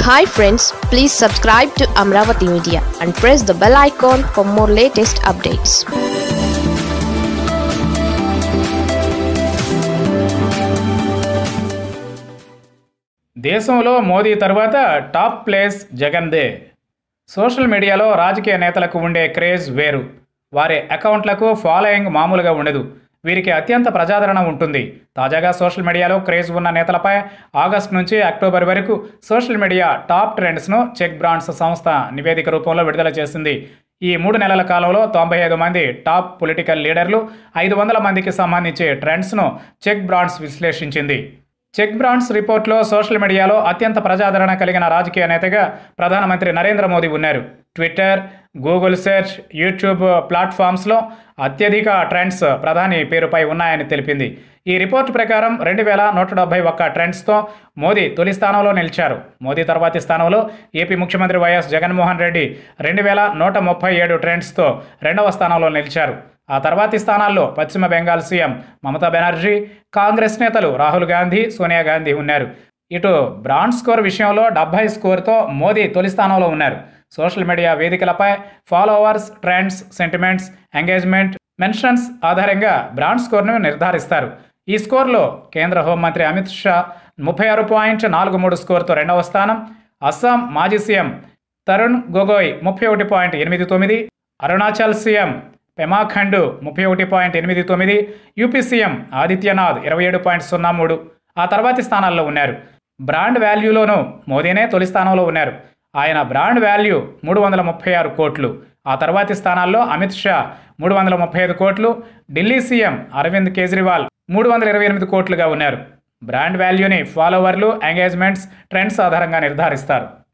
hi friends please subscribe to Amaravati media and press the bell icon for more latest updates దేశంలో మోదీ తరువాత top place జగన్దే social మీడియాలో రాజకీయ నేతలకు ఉండే క్రేజ్ వేరు వారి అకౌంట్లకు ఫాలోయింగ్ మామూలుగా ఉండదు వీరికి అత్యంత ప్రజాదరణ ఉంటుంది తాజాగా సోషల్ మీడియాలో క్రేజ్ ఉన్న నేతలపై ఆగస్టు నుంచి అక్టోబర్ వరకు సోషల్ మీడియా టాప్ ట్రెండ్స్ను చెక్ బ్రాండ్స్ సంస్థ నివేదిక రూపంలో విడుదల చేసింది ఈ మూడు నెలల కాలంలో తొంభై ఐదు మంది టాప్ పొలిటికల్ లీడర్లు ఐదు వందల మందికి సంబంధించి ట్రెండ్స్ను చెక్ బ్రాండ్స్ విశ్లేషించింది చెక్ బ్రాండ్స్ రిపోర్ట్లో సోషల్ మీడియాలో అత్యంత ప్రజాదరణ కలిగిన రాజకీయ నేతగా ప్రధానమంత్రి నరేంద్ర మోదీ ఉన్నారు ట్విట్టర్ గూగుల్ సెర్చ్ యూట్యూబ్ ప్లాట్ఫామ్స్లో అత్యధిక ట్రెండ్స్ ప్రధాని పేరుపై ఉన్నాయని తెలిపింది ఈ రిపోర్టు ప్రకారం రెండు వేల నూట డెబ్బై ఒక్క ట్రెండ్స్తో మోదీ తొలి స్థానంలో నిలిచారు మోదీ తర్వాతి స్థానంలో ఏపీ ముఖ్యమంత్రి వైఎస్ జగన్మోహన్ రెడ్డి రెండు వేల నూట ముప్పై ఏడు ట్రెండ్స్తో రెండవ స్థానంలో నిలిచారు ఆ తర్వాతి స్థానాల్లో పశ్చిమ బెంగాల్ సీఎం మమతా బెనర్జీ కాంగ్రెస్ నేతలు రాహుల్ గాంధీ సోనియా గాంధీ ఉన్నారు ఇటు బ్రాండ్ స్కోర్ విషయంలో డెబ్బై స్కోర్తో మోదీ తొలి స్థానంలో ఉన్నారు సోషల్ మీడియా వేదికలపై followers trends sentiments engagement mentions ఆధారంగా బ్రాండ్ స్కోర్ను నిర్ధారిస్తారు ఈ స్కోర్లో కేంద్ర హోంమంత్రి అమిత్ షా ముప్పై ఆరు పాయింట్ నాలుగు మూడు స్కోర్తో రెండవ స్థానం అస్సాం మాజీ సీఎం తరుణ్ గొగోయ్ ముప్పై ఒకటి పాయింట్ ఎనిమిది తొమ్మిది అరుణాచల్ సీఎం పెమా ఖండు ముప్పై ఒకటి పాయింట్ ఎనిమిది తొమ్మిది యూపీ సీఎం ఆదిత్యనాథ్ ఇరవై ఏడు పాయింట్ సున్నా మూడు ఆ తర్వాతి స్థానాల్లో ఉన్నారు బ్రాండ్ వాల్యూలోనూ మోదీనే తొలి స్థానంలో ఉన్నారు ఆయన బ్రాండ్ వాల్యూ మూడు వందల ముప్పై ఆరు కోట్లు ఆ తర్వాతి స్థానాల్లో అమిత్ షా మూడు వందల ముప్పై ఐదు కోట్లు ఢిల్లీ సీఎం అరవింద్ కేజ్రీవాల్ మూడు వందల ఇరవై ఎనిమిది కోట్లుగా ఉన్నారు బ్రాండ్ వాల్యూని ఫాలోవర్లు ఎంగేజ్మెంట్స్ ట్రెండ్స్ ఆధారంగా నిర్ధారిస్తారు